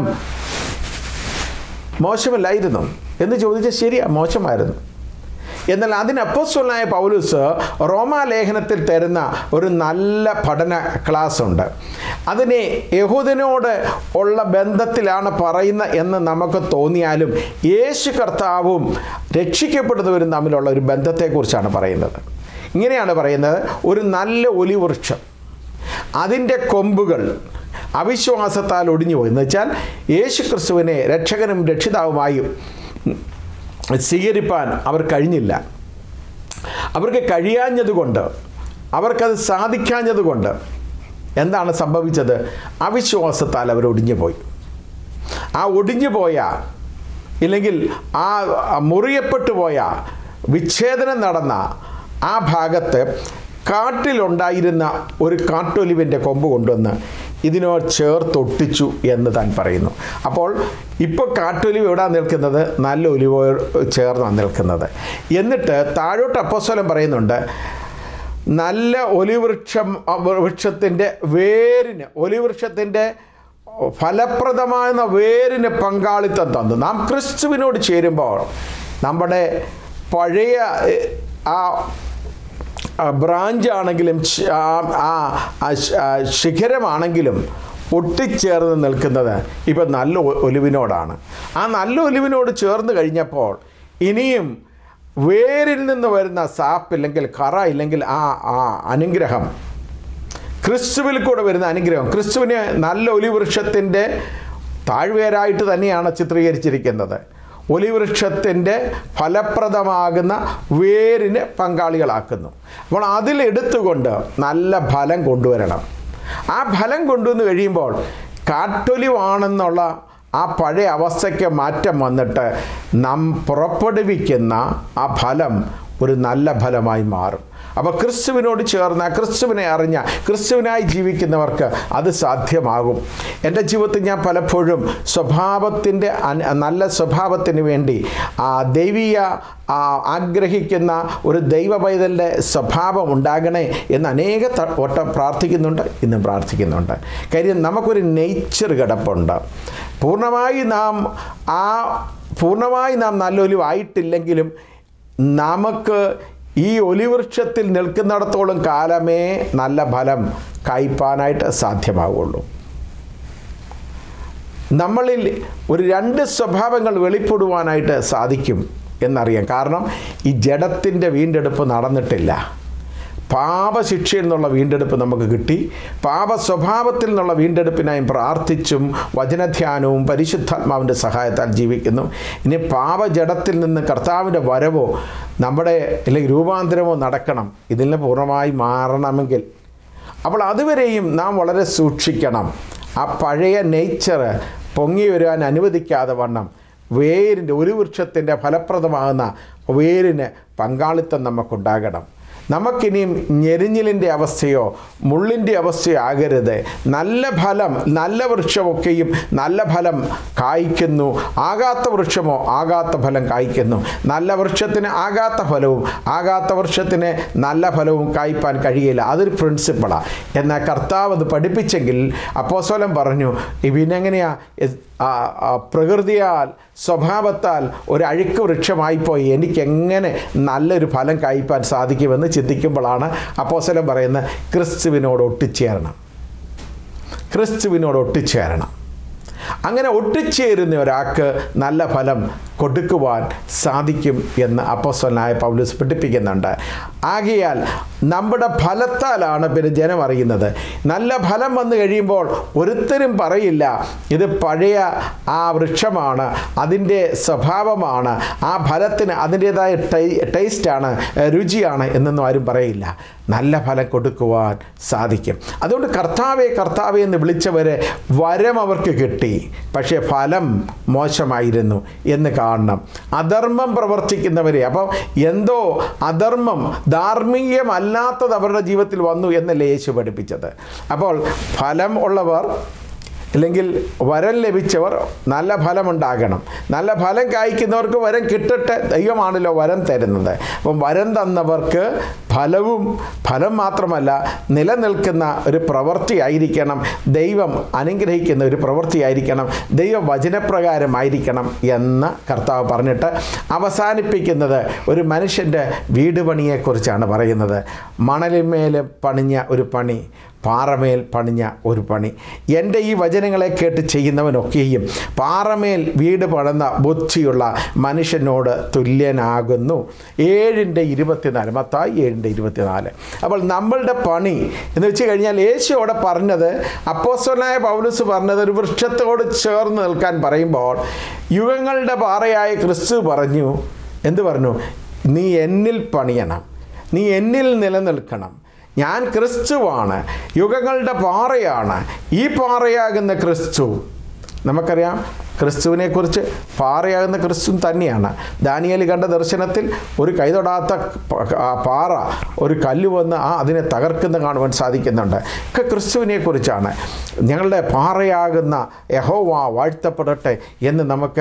മോശമല്ലായിരുന്നു എന്ന് ചോദിച്ചാൽ ശരിയാ മോശമായിരുന്നു എന്നാൽ അതിന് അപ്പോസ്വലായ പൗലൂസ് റോമാലേഖനത്തിൽ തരുന്ന ഒരു നല്ല പഠന ക്ലാസ് ഉണ്ട് അതിനെ യഹൂദനോട് ഉള്ള ബന്ധത്തിലാണ് പറയുന്ന എന്ന് നമുക്ക് തോന്നിയാലും യേശു കർത്താവും രക്ഷിക്കപ്പെടുന്നവരും തമ്മിലുള്ള ഒരു ബന്ധത്തെക്കുറിച്ചാണ് പറയുന്നത് ഇങ്ങനെയാണ് പറയുന്നത് ഒരു നല്ല ഒലിവൃക്ഷം അതിൻ്റെ കൊമ്പുകൾ അവിശ്വാസത്താൽ ഒടിഞ്ഞുപോയി എന്ന് വെച്ചാൽ യേശു ക്രിസ്തുവിനെ രക്ഷകനും രക്ഷിതാവുമായും സ്വീകരിപ്പാൻ അവർ കഴിഞ്ഞില്ല അവർക്ക് കഴിയാഞ്ഞതുകൊണ്ട് അവർക്കത് സാധിക്കാഞ്ഞതുകൊണ്ട് എന്താണ് സംഭവിച്ചത് അവിശ്വാസത്താൽ അവർ ഒടിഞ്ഞു പോയി ആ ഒടിഞ്ഞു പോയ ഇല്ലെങ്കിൽ ആ മുറിയപ്പെട്ടു പോയ വിച്ഛേദനം നടന്ന ആ ഭാഗത്ത് കാട്ടിലുണ്ടായിരുന്ന ഒരു കാട്ടൊലിവിൻ്റെ കൊമ്പ് കൊണ്ടുവന്ന് ഇതിനോട് ചേർത്തൊട്ടിച്ചു എന്ന് താൻ പറയുന്നു അപ്പോൾ ഇപ്പോൾ കാട്ടൊലിവ് എവിടെ നിൽക്കുന്നത് നല്ല ഒലിവ് ചേർന്നാണ് നിൽക്കുന്നത് എന്നിട്ട് താഴോട്ട് അപ്പോസ്വലം പറയുന്നുണ്ട് നല്ല ഒലിവൃക്ഷം വൃക്ഷത്തിൻ്റെ വേരിന് ഒലിവൃക്ഷത്തിൻ്റെ ഫലപ്രദമായ വേരിന് പങ്കാളിത്തം തന്നു നാം ക്രിസ്തുവിനോട് ചേരുമ്പോൾ നമ്മുടെ പഴയ ഏഹ്, ആ ബ്രാഞ്ച് ആണെങ്കിലും ശ- ആ- ആ- ആ ശ- ആ ശിഖരമാണെങ്കിലും ഒട്ടിച്ചേർന്ന് നിൽക്കുന്നത് ഇപ്പം നല്ല ഒ- ഒലിവിനോടാണ് ആ നല്ല ഒലിവിനോട് ചേർന്ന് കഴിഞ്ഞപ്പോൾ ഇനിയും വേരിൽ നിന്ന് വരുന്ന സാപ്പ് ഇല്ലെങ്കിൽ കറ ഇല്ലെങ്കിൽ ആ ആ അനുഗ്രഹം ക്രിസ്തുവിൽ കൂടെ വരുന്ന അനുഗ്രഹം ക്രിസ്തുവിനെ നല്ല ഒലിവൃക്ഷത്തിൻ്റെ താഴ്വേരായിട്ട് തന്നെയാണ് ചിത്രീകരിച്ചിരിക്കുന്നത് ഒലിവൃക്ഷത്തിൻ്റെ ഫലപ്രദമാകുന്ന വേരിന് പങ്കാളികളാക്കുന്നു അപ്പോൾ അതിലെടുത്തുകൊണ്ട് നല്ല ഫലം കൊണ്ടുവരണം ആ ഫലം കൊണ്ടുവന്ന് കഴിയുമ്പോൾ കാട്ടൊലിവാണെന്നുള്ള ആ പഴയ അവസ്ഥയ്ക്ക് മാറ്റം വന്നിട്ട് നാം പുറപ്പെടുവിക്കുന്ന ആ ഫലം ഒരു നല്ല ഫലമായി മാറും അപ്പോൾ ക്രിസ്തുവിനോട് ചേർന്ന ക്രിസ്തുവിനെ അറിഞ്ഞ ക്രിസ്തുവിനായി ജീവിക്കുന്നവർക്ക് അത് സാധ്യമാകും എൻ്റെ ജീവിതത്തിൽ ഞാൻ പലപ്പോഴും സ്വഭാവത്തിൻ്റെ അന- നല്ല സ്വഭാവത്തിന് വേണ്ടി ആ ദൈവീയ ആ, ആഗ്രഹിക്കുന്ന ഒരു ദൈവ പൈതലിൻ്റെ സ്വഭാവം ഉണ്ടാകണേ എന്ന് അനേക ത- വട്ടം പ്രാർത്ഥിക്കുന്നുണ്ട് ഇന്നും പ്രാർത്ഥിക്കുന്നുണ്ട് കാര്യം നമുക്കൊരു നേച്ചർ കിടപ്പുണ്ട് പൂർണ്ണമായി നാം ആ പൂർണ്ണമായി നാം നല്ലൊലിവായിട്ടില്ലെങ്കിലും നമുക്ക് ഈ ഒലിവൃക്ഷത്തിൽ നിൽക്കുന്നിടത്തോളം കാലമേ നല്ല ഫലം കായ്പാനായിട്ട് സാധ്യമാവുള്ളൂ നമ്മളിൽ ഒരു രണ്ട് സ്വഭാവങ്ങൾ വെളിപ്പെടുവാനായിട്ട് സാധിക്കും എന്നറിയാം കാരണം ഈ ജഡത്തിൻ്റെ വീണ്ടെടുപ്പ് നടന്നിട്ടില്ല പാപശിക്ഷയിൽ നിന്നുള്ള വീണ്ടെടുപ്പ് നമുക്ക് കിട്ടി പാപ സ്വഭാവത്തിൽ നിന്നുള്ള വീണ്ടെടുപ്പിനായി പ്രാർത്ഥിച്ചും വചനധ്യാനവും പരിശുദ്ധാത്മാവിൻ്റെ സഹായത്താൽ ജീവിക്കുന്നു ഇനി പാപജടത്തിൽ നിന്ന് കർത്താവിൻ്റെ വരവോ നമ്മുടെ അല്ലെങ്കിൽ രൂപാന്തരമോ നടക്കണം ഇതിൽ നിന്ന് പൂർണ്ണമായി മാറണമെങ്കിൽ അപ്പോൾ അതുവരെയും നാം വളരെ സൂക്ഷിക്കണം ആ പഴയ നേച്ചർ പൊങ്ങി വരുവാൻ അനുവദിക്കാതെ വണ്ണം വേരിൻ്റെ ഒരു വൃക്ഷത്തിൻ്റെ ഫലപ്രദമാകുന്ന വേരിന് പങ്കാളിത്തം നമുക്കുണ്ടാകണം നമുക്കിനിയും ഞെരിഞ്ഞിലിൻ്റെ അവസ്ഥയോ മുള്ളിൻ്റെ അവസ്ഥയോ ആകരുത് നല്ല ഫലം നല്ല വൃക്ഷമൊക്കെയും നല്ല ഫലം കായ്ക്കുന്നു ആകാത്ത വൃക്ഷമോ ആകാത്ത ഫലം കായ്ക്കുന്നു നല്ല വൃക്ഷത്തിന് ആകാത്ത ഫലവും ആകാത്ത വൃക്ഷത്തിന് നല്ല ഫലവും കായ്പാൻ കഴിയില്ല അതൊരു പ്രിൻസിപ്പിളാണ് എന്നാൽ കർത്താവ് അത് പഠിപ്പിച്ചെങ്കിൽ അപ്പോസ്വലം പറഞ്ഞു ഇവനെങ്ങനെയാ ആ, ആ, പ്രകൃതിയാൽ സ്വഭാവത്താൽ ഒരു അഴുക്ക് വൃക്ഷമായിപ്പോയി എനിക്കെങ്ങനെ നല്ലൊരു ഫലം കായ്പാൻ സാധിക്കുമെന്ന് ചിന്തിക്കുമ്പോഴാണ് അപ്പോസ്വലം പറയുന്നത് ക്രിസ്തുവിനോട് ഒട്ടിച്ചേരണം ക്രിസ്തുവിനോട് ഒട്ടിച്ചേരണം അങ്ങനെ ഒട്ടിച്ചേരുന്ന ഒരാൾക്ക് നല്ല ഫലം കൊടുക്കുവാൻ സാധിക്കും എന്ന് അപ്പോസ്വലനായ പൗലൂസ് പഠിപ്പിക്കുന്നുണ്ട് ആകയാൽ നമ്മുടെ ഫലത്താലാണ് പിന്നെ ജനം അറിയുന്നത് നല്ല ഫലം വന്നു കഴിയുമ്പോൾ ഒരുത്തരും പറയില്ല ഇത് പഴയ ആ വൃക്ഷമാണ് അതിൻ്റെ സ്വഭാവമാണ് ആ ഫലത്തിന് അതിൻ്റേതായ ടൈ ടേസ്റ്റാണ് രുചിയാണ് എന്നൊന്നും ആരും പറയില്ല നല്ല ഫലം കൊടുക്കുവാൻ സാധിക്കും അതുകൊണ്ട് കർത്താവെ കർത്താവെ എന്ന് വിളിച്ചവരെ വരം അവർക്ക് കിട്ടി പക്ഷേ ഫലം മോശമായിരുന്നു എന്ന് കാണണം അധർമ്മം പ്രവർത്തിക്കുന്നവരെ അപ്പോൾ എന്തോ അധർമ്മം ധാർമ്മികമല്ലാത്തത് അവരുടെ ജീവിതത്തിൽ വന്നു എന്നല്ലേ യേശു പഠിപ്പിച്ചത് അപ്പോൾ ഫലം ഉള്ളവർ അല്ലെങ്കിൽ വരം ലഭിച്ചവർ നല്ല ഫലമുണ്ടാകണം നല്ല ഫലം കായ്ക്കുന്നവർക്ക് വരം കിട്ടട്ടെ ദൈവമാണല്ലോ വരം തരുന്നത് അപ്പം വരം തന്നവർക്ക് ഫലവും ഫലം മാത്രമല്ല നിലനിൽക്കുന്ന ഒരു പ്രവൃത്തിയായിരിക്കണം ദൈവം അനുഗ്രഹിക്കുന്ന ഒരു പ്രവൃത്തിയായിരിക്കണം ദൈവ വചനപ്രകാരമായിരിക്കണം എന്ന് കർത്താവ് പറഞ്ഞിട്ട് അവസാനിപ്പിക്കുന്നത് ഒരു മനുഷ്യൻ്റെ വീട് പണിയെക്കുറിച്ചാണ് പറയുന്നത് മണലിന്മേൽ പണിഞ്ഞ ഒരു പണി പാറമേൽ പണിഞ്ഞ ഒരു പണി എൻ്റെ ഈ വചനങ്ങളെ കേട്ട് ചെയ്യുന്നവനൊക്കെയും പാറമേൽ വീട് പണിന്ന ബുദ്ധിയുള്ള മനുഷ്യനോട് തുല്യനാകുന്നു ഏഴിൻ്റെ ഇരുപത്തിനാല് മത്തായി ഏഴിൻ്റെ ഇരുപത്തിനാല് അപ്പോൾ നമ്മളുടെ പണി എന്ന് വെച്ച് കഴിഞ്ഞാൽ യേശു അവിടെ പറഞ്ഞത് അപ്പോസ്വനായ പൗലൂസ് പറഞ്ഞത് ഒരു വൃക്ഷത്തോട് ചേർന്ന് നിൽക്കാൻ പറയുമ്പോൾ യുഗങ്ങളുടെ പാറയായ ക്രിസ്തു പറഞ്ഞു എന്ത് പറഞ്ഞു നീ എന്നിൽ പണിയണം നീ എന്നിൽ നിലനിൽക്കണം ഞാൻ ക്രിസ്തുവാണ് യുഗങ്ങളുടെ പാറയാണ് ഈ പാറയാകുന്ന ക്രിസ്തു നമുക്കറിയാം ക്രിസ്തുവിനെക്കുറിച്ച് പാറയാകുന്ന ക്രിസ്തു തന്നെയാണ് ദാനിയേൽ കണ്ട ദർശനത്തിൽ ഒരു കൈതൊടാത്ത പ- ആ പാറ ഒരു കല്ല് വന്ന് ആ അതിനെ തകർക്കുന്ന കാണുവാൻ സാധിക്കുന്നുണ്ട് ഒക്കെ ക്രിസ്തുവിനെക്കുറിച്ചാണ് ഞങ്ങളുടെ പാറയാകുന്ന യഹോവ വാഴ്ത്തപ്പെടട്ടെ എന്ന് നമുക്ക്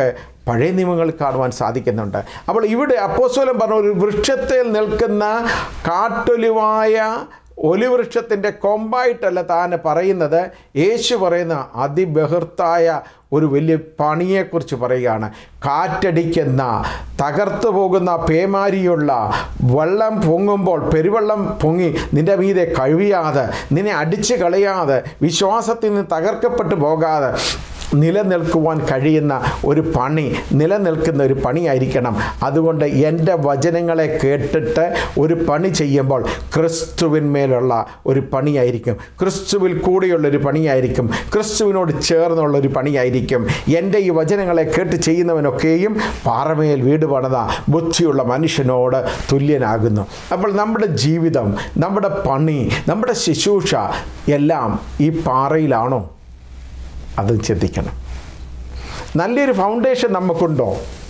പഴയ നിയമങ്ങളിൽ കാണുവാൻ സാധിക്കുന്നുണ്ട് അപ്പോൾ ഇവിടെ അപ്പോസ്വലം പറഞ്ഞ ഒരു വൃക്ഷത്തിൽ നിൽക്കുന്ന കാട്ടൊലിവായ ഒലിവൃക്ഷത്തിൻ്റെ കൊമ്പായിട്ടല്ല താൻ പറയുന്നത് യേശു പറയുന്ന അതിബഹൃത്തായ ഒരു വലിയ പണിയെക്കുറിച്ച് പറയുകയാണ് കാറ്റടിക്കുന്ന തകർത്തു പോകുന്ന പേമാരിയുള്ള വെള്ളം പൊങ്ങുമ്പോൾ പെരുവെള്ളം പൊങ്ങി നിന്റെ മീതെ കഴിയാതെ നിന്നെ അടിച്ചു കളയാതെ വിശ്വാസത്തിൽ നിന്ന് തകർക്കപ്പെട്ടു പോകാതെ നിലനിൽക്കുവാൻ കഴിയുന്ന ഒരു പണി നിലനിൽക്കുന്ന ഒരു പണിയായിരിക്കണം അതുകൊണ്ട് എൻ്റെ വചനങ്ങളെ കേട്ടിട്ട് ഒരു പണി ചെയ്യുമ്പോൾ ക്രിസ്തുവിന്മേലുള്ള ഒരു പണിയായിരിക്കും ക്രിസ്തുവിൽ കൂടിയുള്ള ഒരു പണിയായിരിക്കും ക്രിസ്തുവിനോട് ചേർന്നുള്ള ഒരു പണിയായിരിക്കും എൻ്റെ ഈ വചനങ്ങളെ കേട്ട് ചെയ്യുന്നവനൊക്കെയും പാറമേൽ വീട് പണിത ബുദ്ധിയുള്ള മനുഷ്യനോട് തുല്യനാകുന്നു അപ്പോൾ നമ്മുടെ ജീവിതം നമ്മുടെ പണി നമ്മുടെ ശുശ്രൂഷ എല്ലാം ഈ പാറയിലാണോ അത് ചിന്തിക്കണം നല്ലൊരു ഫൗണ്ടേഷൻ നമുക്കുണ്ടോ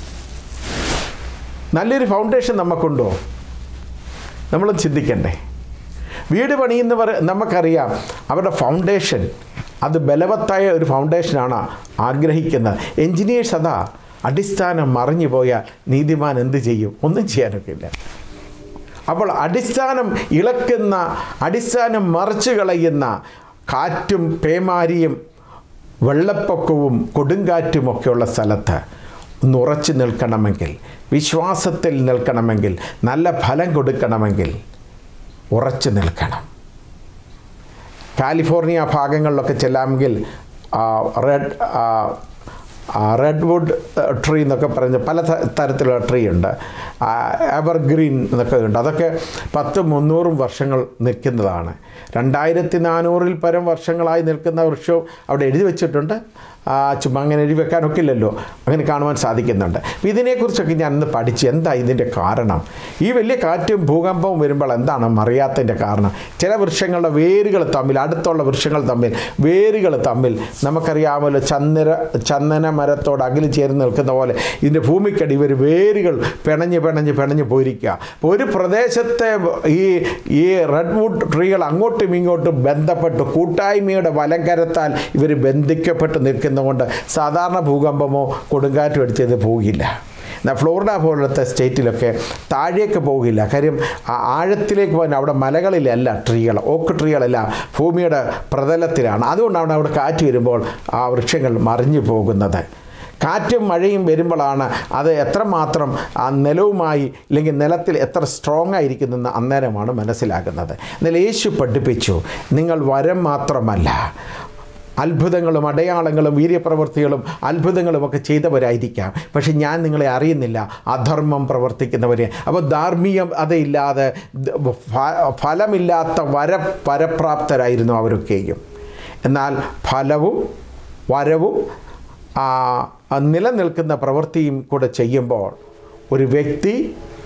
നല്ലൊരു ഫൗണ്ടേഷൻ നമുക്കുണ്ടോ നമ്മൾ ചിന്തിക്കണ്ടേ വീട് പണിയുന്നവർ നമുക്കറിയാം അവരുടെ ഫൗണ്ടേഷൻ അത് ബലവത്തായ ഒരു ഫൗണ്ടേഷനാണ് ആഗ്രഹിക്കുന്നത് എൻജിനീയേഴ്സ് അതാ അടിസ്ഥാനം മറിഞ്ഞു പോയാൽ നീതിമാൻ എന്ത് ചെയ്യും ഒന്നും ചെയ്യാനൊക്കില്ല അപ്പോൾ അടിസ്ഥാനം ഇളക്കുന്ന അടിസ്ഥാനം മറിച്ചു കളയുന്ന കാറ്റും പേമാരിയും വെള്ളപ്പൊക്കവും കൊടുങ്കാറ്റുമൊക്കെയുള്ള സ്ഥലത്ത് ഒന്ന് ഉറച്ചു നിൽക്കണമെങ്കിൽ വിശ്വാസത്തിൽ നിൽക്കണമെങ്കിൽ നല്ല ഫലം കൊടുക്കണമെങ്കിൽ ഉറച്ചു നിൽക്കണം കാലിഫോർണിയ ഭാഗങ്ങളിലൊക്കെ ചെല്ലാമെങ്കിൽ റെഡ് റെഡ് വുഡ് ട്രീ എന്നൊക്കെ പറഞ്ഞ് പല ത- തരത്തിലുള്ള ട്രീ ഉണ്ട് എവർഗ്രീൻ എന്നൊക്കെ ഉണ്ട് അതൊക്കെ പത്ത് മുന്നൂറും വർഷങ്ങൾ നിൽക്കുന്നതാണ് രണ്ടായിരത്തി നാനൂറിൽ പരം വർഷങ്ങളായി നിൽക്കുന്ന വൃക്ഷവും അവിടെ എഴുതി വെച്ചിട്ടുണ്ട് ആ, ചുമ്മാ അങ്ങനെ എഴുതി വെക്കാനൊക്കെ ഇല്ലല്ലോ അങ്ങനെ കാണുവാൻ സാധിക്കുന്നുണ്ട് അപ്പോൾ ഇതിനെക്കുറിച്ചൊക്കെ ഞാൻ ഇന്ന് പഠിച്ച് എന്താ ഇതിൻ്റെ കാരണം ഈ വലിയ കാറ്റും ഭൂകമ്പവും വരുമ്പോൾ എന്താണ് മറിയാത്തതിൻ്റെ കാരണം ചില വൃക്ഷങ്ങളുടെ വേരുകൾ തമ്മിൽ അടുത്തുള്ള വൃക്ഷങ്ങൾ തമ്മിൽ വേരുകൾ തമ്മിൽ നമുക്കറിയാമല്ലോ ചന്ദന ചന്ദന മരത്തോട് അകലി ചേർന്ന് നിൽക്കുന്ന പോലെ ഇതിൻ്റെ ഭൂമിക്കടി ഇവർ വേരുകൾ പിണഞ്ഞ് പിണഞ്ഞ് പിണഞ്ഞ് പോയിരിക്കുക അപ്പോൾ ഒരു പ്രദേശത്തെ ഈ ഈ റെഡ് വുഡ് ട്രീകൾ അങ്ങോട്ടും ഇങ്ങോട്ടും ബന്ധപ്പെട്ട് കൂട്ടായ്മയുടെ വലങ്കരത്താൽ ഇവർ ബന്ധിക്കപ്പെട്ട് നിൽക്കുന്നതുകൊണ്ട് സാധാരണ ഭൂകമ്പമോ കൊടുങ്കാറ്റോ അടിച്ചത് പോകില്ല എന്നാൽ ഫ്ലോറിഡ പോലത്തെ സ്റ്റേറ്റിലൊക്കെ താഴേക്ക് പോകില്ല കാര്യം ആ ആഴത്തിലേക്ക് പോകാൻ അവിടെ മലകളിലല്ല ട്രീകൾ ഓക്ക് ട്രീകളല്ല ഭൂമിയുടെ പ്രതലത്തിലാണ് അതുകൊണ്ടാണ് അവിടെ കാറ്റ് വരുമ്പോൾ ആ വൃക്ഷങ്ങൾ മറിഞ്ഞു പോകുന്നത് കാറ്റും മഴയും വരുമ്പോഴാണ് അത് എത്രമാത്രം ആ നിലവുമായി അല്ലെങ്കിൽ നിലത്തിൽ എത്ര സ്ട്രോങ് ആയിരിക്കുന്നെന്ന് അന്നേരമാണ് മനസ്സിലാകുന്നത് എന്നാൽ യേശു പഠിപ്പിച്ചു നിങ്ങൾ വരം മാത്രമല്ല അത്ഭുതങ്ങളും അടയാളങ്ങളും വീര്യപ്രവൃത്തികളും അത്ഭുതങ്ങളും ഒക്കെ ചെയ്തവരായിരിക്കാം പക്ഷെ ഞാൻ നിങ്ങളെ അറിയുന്നില്ല അധർമ്മം പ്രവർത്തിക്കുന്നവരെ അപ്പോൾ ധാർമ്മികം അതില്ലാതെ ദ- ഫ- ഫലമില്ലാത്ത വര പരപ്രാപ്തരായിരുന്നു അവരൊക്കെയും എന്നാൽ ഫലവും വരവും ആ, ആ നിലനിൽക്കുന്ന പ്രവൃത്തിയും കൂടെ ചെയ്യുമ്പോൾ ഒരു വ്യക്തി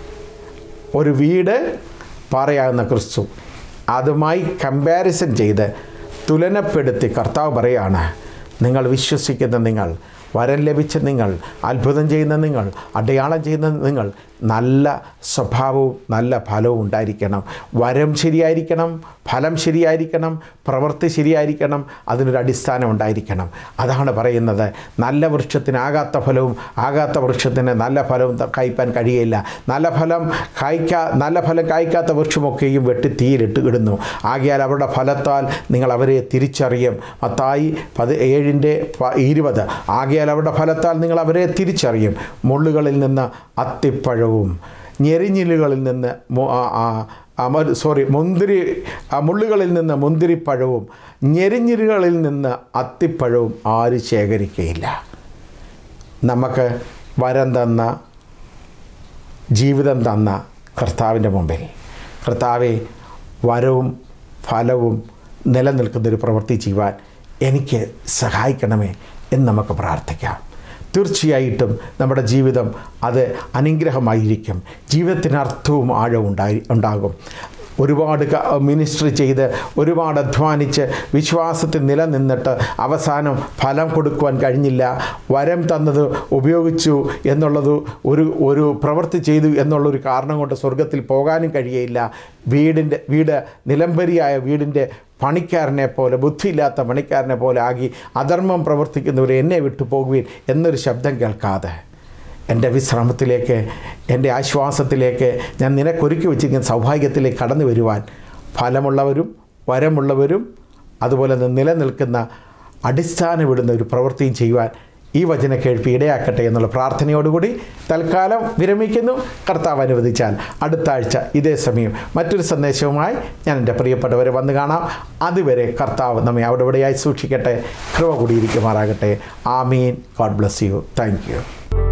ഒരു വീട് പാറയാകുന്ന ക്രിസ്തു അതുമായി കമ്പാരിസൺ ചെയ്ത് തുലനപ്പെടുത്തി കർത്താവ് പറയാണ് നിങ്ങൾ വിശ്വസിക്കുന്ന നിങ്ങൾ വരം ലഭിച്ച നിങ്ങൾ അത്ഭുതം ചെയ്യുന്ന നിങ്ങൾ അടയാളം ചെയ്യുന്ന നിങ്ങൾ നല്ല സ്വഭാവവും നല്ല ഫലവും ഉണ്ടായിരിക്കണം വരം ശരിയായിരിക്കണം ഫലം ശരിയായിരിക്കണം പ്രവൃത്തി ശരിയായിരിക്കണം അതിനൊരു അടിസ്ഥാനം ഉണ്ടായിരിക്കണം അതാണ് പറയുന്നത് നല്ല വൃക്ഷത്തിന് ആകാത്ത ഫലവും ആകാത്ത വൃക്ഷത്തിന് നല്ല ഫലവും ത- കായ്പാൻ കഴിയില്ല നല്ല ഫലം കായ്ക്കാ നല്ല ഫലം കായ്ക്കാത്ത വൃക്ഷമൊക്കെയും വെട്ടി തീയിലിട്ട് ഇടുന്നു ആകിയാൽ അവരുടെ ഫലത്താൽ നിങ്ങൾ അവരെ തിരിച്ചറിയും മത്തായി പത് ഏഴിൻ്റെ പ- ഇരുപത് ആകിയാൽ അവരുടെ ഫലത്താൽ നിങ്ങൾ അവരെ തിരിച്ചറിയും മുള്ളുകളിൽ നിന്ന് അത്തിപ്പഴവും ഞെരിഞ്ഞിലുകളിൽ നിന്ന് മു- ആ- ആ- ആ മ- സോറി മുന്തിരി ആ മുള്ളുകളിൽ നിന്ന് മുന്തിരിപ്പഴവും ഞെരിഞ്ഞിലുകളിൽ നിന്ന് അത്തിപ്പഴവും ആരും ശേഖരിക്കുകയില്ല നമുക്ക് വരം തന്ന ജീവിതം തന്ന കർത്താവിൻ്റെ മുമ്പിൽ കർത്താവെ വരവും ഫലവും നിലനിൽക്കുന്നൊരു പ്രവൃത്തി ചെയ്യുവാൻ എനിക്ക് സഹായിക്കണമേ എന്ന് നമുക്ക് പ്രാർത്ഥിക്കാം തീർച്ചയായിട്ടും നമ്മുടെ ജീവിതം അത് അനുഗ്രഹമായിരിക്കും ജീവിതത്തിന് അർത്ഥവും ആഴവും ഉണ്ടായി ഉണ്ടാകും ഒരുപാട് ക- മിനിസ്ട്രി ചെയ്ത് ഒരുപാട് അധ്വാനിച്ച് വിശ്വാസത്തിൽ നിലനിന്നിട്ട് അവസാനം ഫലം കൊടുക്കുവാൻ കഴിഞ്ഞില്ല വരം തന്നത് ഉപയോഗിച്ചു എന്നുള്ളത് ഒരു ഒരു പ്രവൃത്തി ചെയ്തു എന്നുള്ളൊരു കാരണം കൊണ്ട് സ്വർഗത്തിൽ പോകാനും കഴിയയില്ല വീടിൻ്റെ വീട് നിലംബരിയായ വീടിൻ്റെ പണിക്കാരനെ പോലെ ബുദ്ധിയില്ലാത്ത പണിക്കാരനെ പോലെ ആകി അധർമ്മം പ്രവർത്തിക്കുന്നവരെ എന്നെ വിട്ടു പോകുകയും എന്നൊരു ശബ്ദം കേൾക്കാതെ എൻ്റെ വിശ്രമത്തിലേക്ക് എൻ്റെ ആശ്വാസത്തിലേക്ക് ഞാൻ നിനക്കൊരുക്കി വെച്ചിരിക്കുന്ന സൗഭാഗ്യത്തിലേക്ക് കടന്നു വരുവാൻ ഫലമുള്ളവരും വരമുള്ളവരും അതുപോലെ തന്നെ നിലനിൽക്കുന്ന അടിസ്ഥാനമിടുന്ന ഒരു പ്രവൃത്തിയും ചെയ്യുവാൻ ഈ വചന കേൾപ്പി ഇടയാക്കട്ടെ എന്നുള്ള പ്രാർത്ഥനയോടുകൂടി തൽക്കാലം വിരമിക്കുന്നു കർത്താവ് അനുവദിച്ചാൽ അടുത്ത ആഴ്ച ഇതേ സമയം മറ്റൊരു സന്ദേശവുമായി ഞാൻ എൻ്റെ പ്രിയപ്പെട്ടവരെ വന്ന് കാണാം അതുവരെ കർത്താവ് നമ്മെ അവിടെ ഇവിടെയായി സൂക്ഷിക്കട്ടെ കൃപ കൂടിയിരിക്കുമാറാകട്ടെ ആമീൻ God bless you thank U